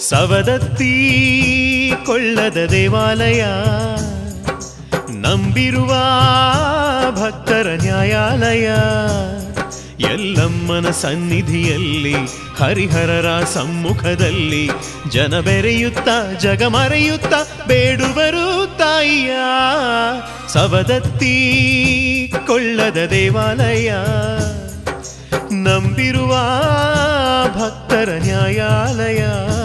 ಸವದತ್ತಿ ಕೊಳ್ಳದ ದೇವಾಲಯ ನಂಬಿರುವ ಭಕ್ತರ ನ್ಯಾಯಾಲಯ ಎಲ್ಲಮ್ಮನ ಸನ್ನಿಧಿಯಲ್ಲಿ ಹರಿಹರರ ಸಮ್ಮುಖದಲ್ಲಿ ಜನ ಬೆರೆಯುತ್ತ ಜಗ ಮರೆಯುತ್ತ ಬೇಡುವರು ತಾಯಿಯ ಸವದತ್ತಿ ಕೊಳ್ಳದ ದೇವಾಲಯ ನಂಬಿರುವ ಭಕ್ತರ ನ್ಯಾಯಾಲಯ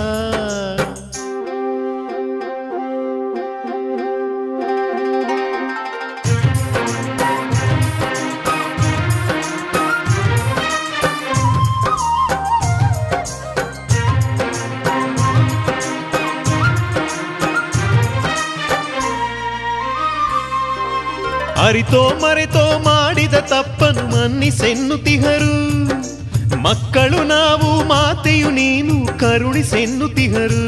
ಅರಿತೋ ಮರೆತೋ ಮಾಡಿದ ತಪ್ಪನ್ನು ಮನ್ನಿಸೆನ್ನುತಿಹರು ಮಕ್ಕಳು ನಾವು ಮಾತೆಯು ನೀನು ಕರುಣಿಸೆನ್ನುತಿಹರು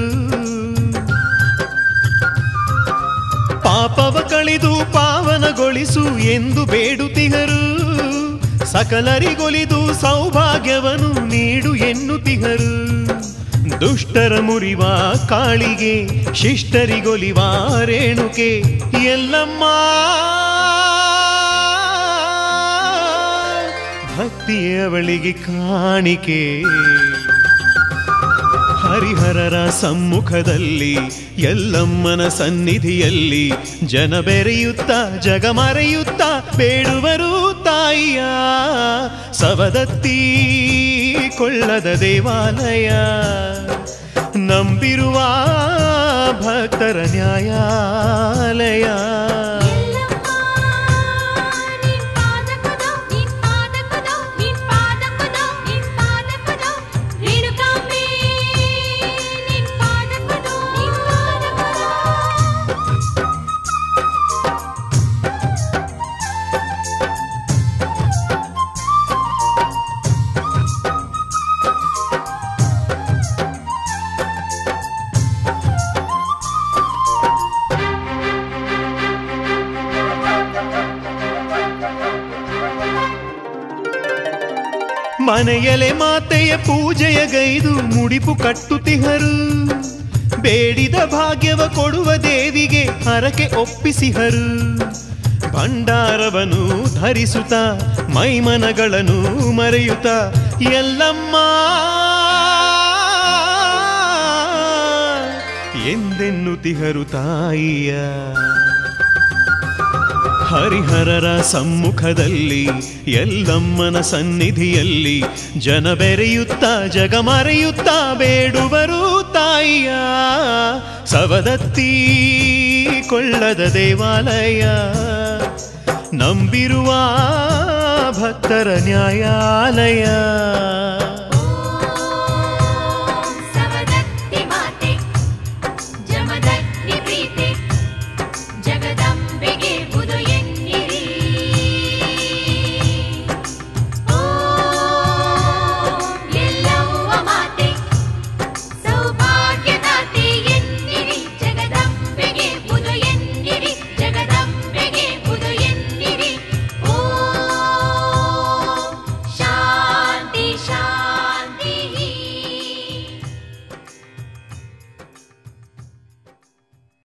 ಪಾಪವ ಕಳೆದು ಪಾವನಗೊಳಿಸು ಎಂದು ಬೇಡುತಿಹರು ಸಕಲರಿಗೊಲಿದು ಸೌಭಾಗ್ಯವನ್ನು ನೀಡು ಎನ್ನುತಿಹರು ದುಷ್ಟರ ಮುರಿವ ಕಾಳಿಗೆ ಶಿಷ್ಟರಿಗೊಲಿವ ರೇಣುಕೆ ಎಲ್ಲಮ್ಮ ಭಕ್ತಿಯವಳಿಗೆ ಕಾಣಿಕೆ ಹರಿಹರರ ಸಮ್ಮುಖದಲ್ಲಿ ಎಲ್ಲಮ್ಮನ ಸನ್ನಿಧಿಯಲ್ಲಿ ಜನ ಬೆರೆಯುತ್ತ ಜಗ ಮರೆಯುತ್ತ ಬೇಡುವರು ತಾಯಿಯ ಸವದತ್ತಿ ಕೊಳ್ಳದ ದೇವಾಲಯ ನಂಬಿರುವ ಭಕ್ತರ ನ್ಯಾಯಾಲಯ ಮನೆಯಲೆ ಮಾತೆಯ ಪೂಜೆಯ ಗೈದು ಮುಡಿಪು ಕಟ್ಟುತಿಹರು ಬೇಡಿದ ಭಾಗ್ಯವ ಕೊಡುವ ದೇವಿಗೆ ಹರಕೆ ಒಪ್ಪಿಸಿಹರು ಭಂಡಾರವನು ಧರಿಸುತ್ತ ಮೈಮನಗಳನ್ನು ಮರೆಯುತ್ತ ಎಲ್ಲಮ್ಮ ಎಂದೆನ್ನುತಿಹರು ತಾಯಿಯ ಹರಿಹರರ ಸಮ್ಮುಖದಲ್ಲಿ ಎಲ್ಲಮ್ಮನ ಸನ್ನಿಧಿಯಲ್ಲಿ ಜನ ಬೆರೆಯುತ್ತ ಜಗ ಮರೆಯುತ್ತ ಬೇಡುವರು ತಾಯಿಯ ಸವದತ್ತಿ ಕೊಳ್ಳದ ದೇವಾಲಯ ನಂಬಿರುವ ಭಕ್ತರ ನ್ಯಾಯಾಲಯ